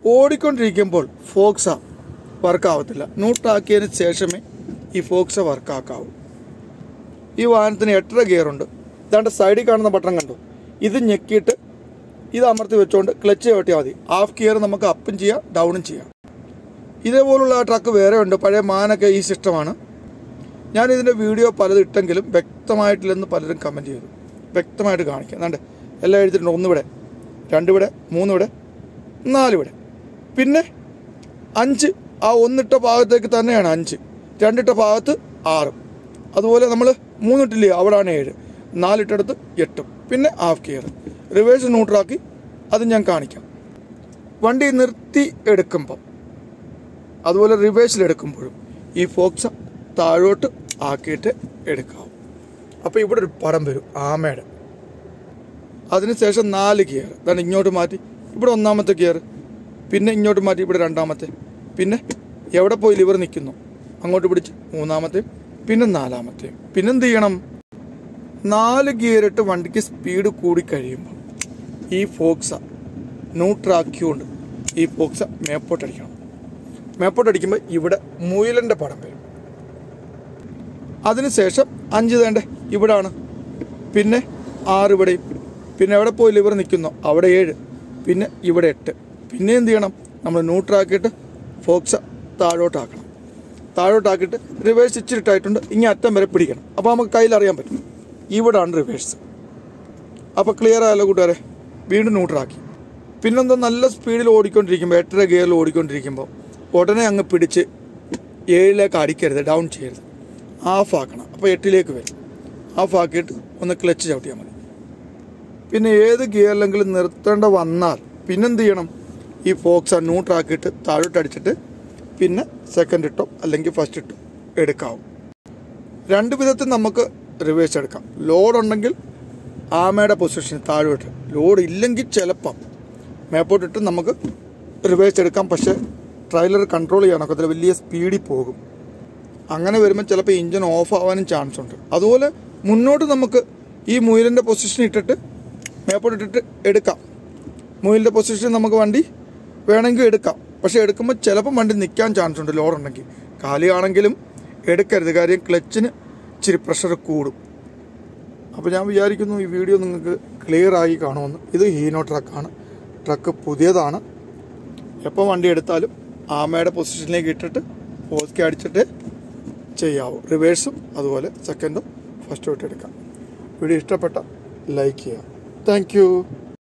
ഓടിക്കൊണ്ടിരിക്കുമ്പോൾ ഫോക്സ വർക്കാവത്തില്ല ന്യൂട്രാക്കിയതിന് ശേഷമേ ഈ ഫോക്സ വർക്കാക്കാവൂ ഈ വാഹനത്തിന് എട്ടര ഗിയറുണ്ട് ഇതാണ്ട് സൈഡിൽ കാണുന്ന ബട്ടൺ കണ്ടു ഇത് ഞെക്കിയിട്ട് ഇത് അമർത്തി വെച്ചുകൊണ്ട് ക്ലച്ച് ചവിട്ടിയാൽ മതി ഹാഫ് ഗിയർ നമുക്ക് അപ്പും ചെയ്യാം ഡൗണും ചെയ്യാം ഇതേപോലുള്ള ട്രക്ക് വേറെ ഉണ്ട് പഴയ മാനൊക്കെ ഈ സിസ്റ്റമാണ് ഞാൻ ഇതിൻ്റെ വീഡിയോ പലത് ഇട്ടെങ്കിലും വ്യക്തമായിട്ടില്ലെന്ന് പലരും കമൻറ്റ് ചെയ്തു വ്യക്തമായിട്ട് കാണിക്കാം എന്നാണ്ട് എല്ലാം എഴുതിയിട്ടുണ്ട് ഒന്നിവിടെ രണ്ടിവിടെ മൂന്നിവിടെ നാലിവിടെ പിന്നെ അഞ്ച് ആ ഒന്നിട്ട ഭാഗത്തേക്ക് തന്നെയാണ് അഞ്ച് രണ്ടിട്ട ഭാഗത്ത് ആറ് അതുപോലെ നമ്മൾ മൂന്നിട്ടില്ലേ അവിടാണ് ഏഴ് നാലിട്ടടുത്ത് എട്ടും പിന്നെ ഹാഫ് ഗിയർ റിവേഴ്സ് ന്യൂട്രാക്കി അത് ഞാൻ കാണിക്കാം വണ്ടി നിർത്തി എടുക്കുമ്പം അതുപോലെ റിവേഴ്സിൽ എടുക്കുമ്പോഴും ഈ ഫോക്സ താഴോട്ട് ആക്കിയിട്ട് എടുക്കാം അപ്പോൾ ഇവിടെ ഒരു പടം വരും ആമയുടെ അതിനുശേഷം നാല് ഗിയർ അതാണ് ഇങ്ങോട്ട് മാറ്റി ഇവിടെ ഒന്നാമത്തെ ഗിയർ പിന്നെ ഇങ്ങോട്ട് മാറ്റി ഇവിടെ രണ്ടാമത്തെ പിന്നെ എവിടെ പോയി ലിവർ നിൽക്കുന്നു അങ്ങോട്ട് പിടിച്ച് മൂന്നാമത്തെയും പിന്നെ നാലാമത്തെയും പിന്നെന്ത് ചെയ്യണം നാല് ഗിയർ ഇട്ട് വണ്ടിക്ക് സ്പീഡ് കൂടി കഴിയുമ്പോൾ ഈ ഫോക്സ ന്യൂട്രാക്കിയോണ്ട് ഈ ഫോക്സ മേപ്പോട്ടടിക്കണം മേപ്പോട്ടടിക്കുമ്പോൾ ഇവിടെ മുയലിൻ്റെ പടം വരും അതിനുശേഷം അഞ്ച് തേണ്ട ഇവിടാണ് പിന്നെ ആറ് ഇവിടെയും പിന്നെ എവിടെ പോയി ലിവർ നിൽക്കുന്നു അവിടെ ഏഴ് പിന്നെ ഇവിടെ എട്ട് പിന്നെ എന്ത് ചെയ്യണം നമ്മൾ ന്യൂട്രാക്കിയിട്ട് ഫോക്സ താഴോട്ടാക്കണം താഴോട്ടാക്കിയിട്ട് റിവേഴ്സ് ഇച്ചിരി ഇട്ടായിട്ടുണ്ട് ഇങ്ങനെ അറ്റം വരെ പിടിക്കണം അപ്പോൾ നമുക്ക് കയ്യിൽ അറിയാൻ പറ്റും ഇവിടാണ് റിവേഴ്സ് അപ്പോൾ ക്ലിയർ ആയല്ലോ കൂട്ടുകാരെ വീണ്ടും ന്യൂട്രാക്കി പിന്നെന്തോ നല്ല സ്പീഡിൽ ഓടിക്കൊണ്ടിരിക്കുമ്പോൾ എട്ടര ഗിയറിൽ ഓടിക്കൊണ്ടിരിക്കുമ്പോൾ ഉടനെ അങ്ങ് പിടിച്ച് ഏഴിലേക്ക് അടിക്കരുത് ഡൗൺ ചെയ്യരുത് ഹാഫ് ആക്കണം അപ്പോൾ എട്ടിലേക്ക് വരും ഹാഫ് ആക്കിയിട്ട് ഒന്ന് ക്ലച്ച് ചവിട്ടിയാൽ മതി പിന്നെ ഏത് ഗിയറിലെങ്കിലും നിർത്തേണ്ട വന്നാൽ പിന്നെന്ത് ചെയ്യണം ഈ ഫോക്സ് ന്യൂട്രാക്കിയിട്ട് താഴോട്ട് അടിച്ചിട്ട് പിന്നെ സെക്കൻഡ് ഇട്ടോ അല്ലെങ്കിൽ ഫസ്റ്റ് ഇട്ടോ എടുക്കാവും രണ്ട് വിധത്തിൽ നമുക്ക് റിവേഴ്സ് എടുക്കാം ലോഡ് ഉണ്ടെങ്കിൽ ആമയുടെ പൊസിഷൻ താഴോട്ട് ലോഡ് ഇല്ലെങ്കിൽ ചിലപ്പം മേപ്പോട്ടിട്ട് നമുക്ക് റിവേഴ്സ് എടുക്കാം പക്ഷേ ട്രailer കൺട്രോൾ ചെയ്യാനൊക്കത്തില്ല വലിയ സ്പീഡിൽ പോകും അങ്ങനെ വരുമ്പോൾ ചിലപ്പോൾ എഞ്ചിൻ ഓഫ് ആവാനും ചാൻസ് ഉണ്ട് അതുപോലെ മുന്നോട്ട് നമുക്ക് ഈ മുയലിൻ്റെ പൊസിഷൻ ഇട്ടിട്ട് മേപ്പോട്ടിട്ടിട്ട് എടുക്കാം മുയലിൻ്റെ പൊസിഷൻ നമുക്ക് വണ്ടി വേണമെങ്കിൽ എടുക്കാം പക്ഷെ എടുക്കുമ്പോൾ ചിലപ്പോൾ വണ്ടി നിൽക്കാൻ ചാൻസ് ഉണ്ട് ലോഡ് ഉണ്ടെങ്കിൽ കാലിയാണെങ്കിലും എടുക്കരുത് കാര്യം ക്ലച്ചിന് ഇച്ചിരി പ്രഷർ കൂടും അപ്പോൾ ഞാൻ വിചാരിക്കുന്നു ഈ വീഡിയോ നിങ്ങൾക്ക് ക്ലിയർ ആയി കാണുമെന്ന് ഇത് ഹീനോ ട്രക്കാണ് ട്രക്ക് പുതിയതാണ് എപ്പോൾ വണ്ടി എടുത്താലും ആമയുടെ പൊസിഷനിലേക്ക് ഇട്ടിട്ട് പോസ്റ്റ് അടിച്ചിട്ട് ചെയ്യാവൂ റിവേഴ്സും അതുപോലെ സെക്കൻഡും ഫസ്റ്റും ഇട്ട് എടുക്കാം വീഡിയോ ഇഷ്ടപ്പെട്ട ലൈക്ക് ചെയ്യുക താങ്ക്